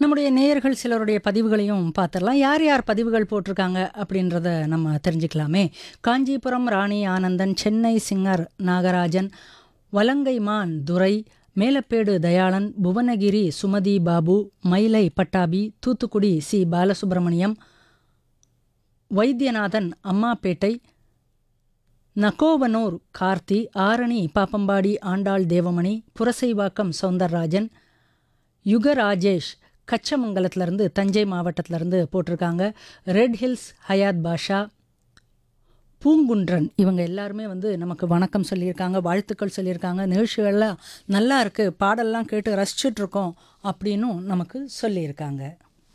நம்முடைய நேயர்கள் சிலருடைய பதிவுகளையும் பார்த்துடலாம் யார் யார் பதிவுகள் போட்டிருக்காங்க அப்படின்றத நம்ம தெரிஞ்சுக்கலாமே காஞ்சிபுரம் ராணி ஆனந்தன் சென்னை சிங்கர் நாகராஜன் வலங்கைமான் துரை மேலப்பேடு தயாளன் புவனகிரி சுமதி பாபு மயிலை பட்டாபி தூத்துக்குடி சி பாலசுப்ரமணியம் வைத்தியநாதன் அம்மாப்பேட்டை நகோவனூர் கார்த்தி ஆரணி பாப்பம்பாடி ஆண்டாள் தேவமணி புரசைவாக்கம் சௌந்தரராஜன் யுக ராஜேஷ் கச்சமங்கலத்திலேருந்து தஞ்சை மாவட்டத்திலேருந்து போட்டிருக்காங்க ரெட் ஹில்ஸ் ஹயாத் பாஷா பூங்குன்றன் இவங்க எல்லாருமே வந்து நமக்கு வணக்கம் சொல்லியிருக்காங்க வாழ்த்துக்கள் சொல்லியிருக்காங்க நிகழ்ச்சிகள்லாம் நல்லா இருக்கு பாடல்லாம் கேட்டு ரசிச்சுட்டு இருக்கோம் அப்படின்னும் நமக்கு சொல்லியிருக்காங்க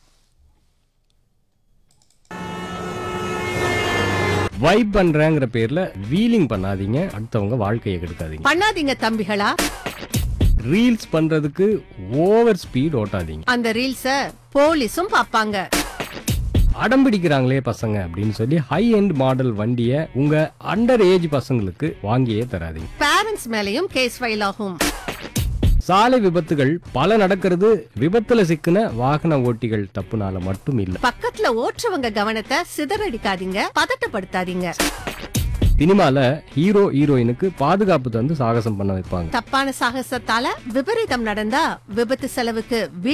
வைப் பண்றேங்கிற பேர்ல வீலிங் பண்ணாதீங்க அடுத்தவங்க வாழ்க்கையை கெடுக்காதீங்க பண்ணாதீங்க தம்பிகளா ரீல்ஸ் பண்றதுக்கு ஓவர் ஸ்பீட் ஓட்டாதீங்க அந்த ரீல்ஸ போலீஸும் பாப்பாங்க அடம் பிடிக்கிறாங்களே பசங்க அப்படின்னு சொல்லி ஹை எண்ட் மாடல் வண்டியை உங்க அண்டர் ஏஜ் பசங்களுக்கு வாங்கியே தராதீங்க பேரண்ட்ஸ் மேலயும் கேஸ் ஃபைல் ஆகும் சாலை விபத்துகள் பல நடக்கிறது விபத்துல சிக்கின வாகன ஓட்டிகள் தப்புனால மட்டும் இல்ல பக்கத்துல ஓட்டுறவங்க கவனத்தை சிதறடிக்காதீங்க பதட்டப்படுத்தாதீங்க சினிமால ஹீரோ ஹீரோயினுக்கு பாதுகாப்பு தந்து சாகசம் பண்ண வைப்பாங்க தப்பான சாகசத்தால விபரீதம் நடந்தா விபத்து செலவுக்கு